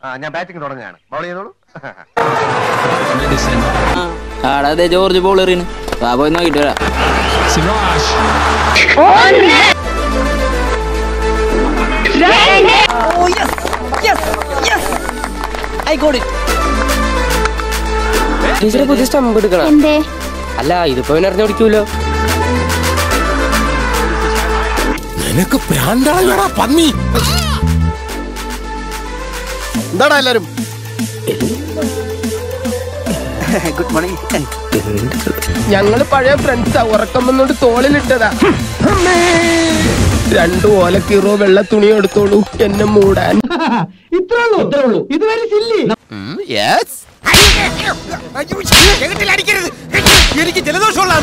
ആ ഞാൻ ബാറ്റിംഗ് തുടങ്ങുകയാണ് ബൗൾ ചെയ്തോളൂ ആടാ അതെ ജോർജ് ബോൾ എറിയണ് വാ പോയി നോക്കിട്ട് വരാം ടീച്ചറെ പുതിയ സ്റ്റമ്പ് എടുക്കണം എന്തേ അല്ല ഇതിപ്പോ പിന്നെ അറിഞ്ഞു പിടിക്കൂലോ നിനക്ക് പ്രാന്താളാ പന്നി എന്താടാ എല്ലാരും ഞങ്ങള് പഴയ ഫ്രണ്ട്സാ ഉറക്കം വന്നോണ്ട് തോളിലിട്ടതാ അമ്മേ. രണ്ടു ഓലക്കീറോ വെള്ള തുണി എടുത്തോളൂ എന്നെ മൂടാൻ എനിക്ക് ജലദോഷമുള്ള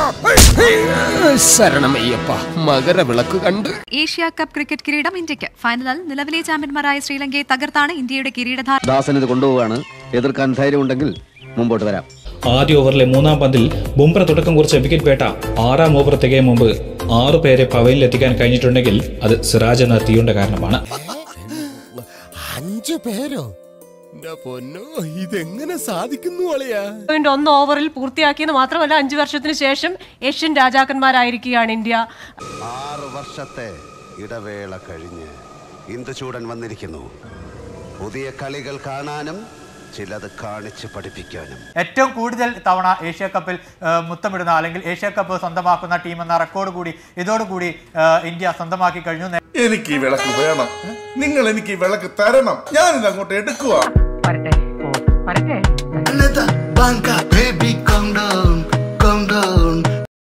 ശരണമയ്യപ്പ മകരവിളക്ക് കണ്ട് ഏഷ്യ കപ്പ് ക്രിക്കറ്റ് കിരീടം ഇന്ത്യക്ക് ഫൈനലിൽ നിലവിലെ ചാമ്പ്യന്മാരായ ശ്രീലങ്കയെ തകർത്താണ് ഇന്ത്യയുടെ കിരീടധാര ദാസൻ ഇത് കൊണ്ടുപോവാണ് എതിർക്കാൻ ധൈര്യമുണ്ടെങ്കിൽ മുമ്പോട്ട് വരാം ആദ്യ ഓവറിലെ മൂന്നാം പന്തിൽ ബുംറ തുടക്കം കുറിച്ച വിക്കറ്റ് വേട്ട ആറാം ഓവർ തികയും മുമ്പ് ആറു പേരെ പവലിൽ എത്തിക്കാൻ കഴിഞ്ഞിട്ടുണ്ടെങ്കിൽ അത് സിറാജ് എന്ന തീയുടെ കാരണമാണ് അഞ്ചു പേരോ എന്റെ പൊന്നോ ഇതെങ്ങനെ സാധിക്കുന്നു അളിയാ പോയിന്റ് ഒന്ന് ഓവറിൽ പൂർത്തിയാക്കിയെന്ന് മാത്രമല്ല അഞ്ചു വർഷത്തിന് ശേഷം ഏഷ്യൻ രാജാക്കന്മാരായിരിക്കുകയാണ് ഇന്ത്യ ആറ് വർഷത്തെ ഇടവേള കഴിഞ്ഞ് ഇന്ദുചൂടൻ വന്നിരിക്കുന്നു പുതിയ കളികൾ കാണാനും ചിലത് കാണിച്ച് പഠിപ്പിക്കാനും ഏറ്റവും കൂടുതൽ തവണ ഏഷ്യ കപ്പിൽ ആ, മുത്തമിടുന്ന അല്ലെങ്കിൽ ഏഷ്യ കപ്പ് സ്വന്തമാക്കുന്ന ടീം എന്ന റെക്കോർഡ് കൂടി ഇതോടുകൂടി ആ, ഇന്ത്യ സ്വന്തമാക്കി കഴിഞ്ഞു എനിക്ക് ഈ വിളക്ക് വേണം നിങ്ങൾ എനിക്ക് ഈ വിളക്ക് തരണം ഞാനിത് അങ്ങോട്ട് എടുക്കുക വരട്ടെ ഓ വരട്ടെ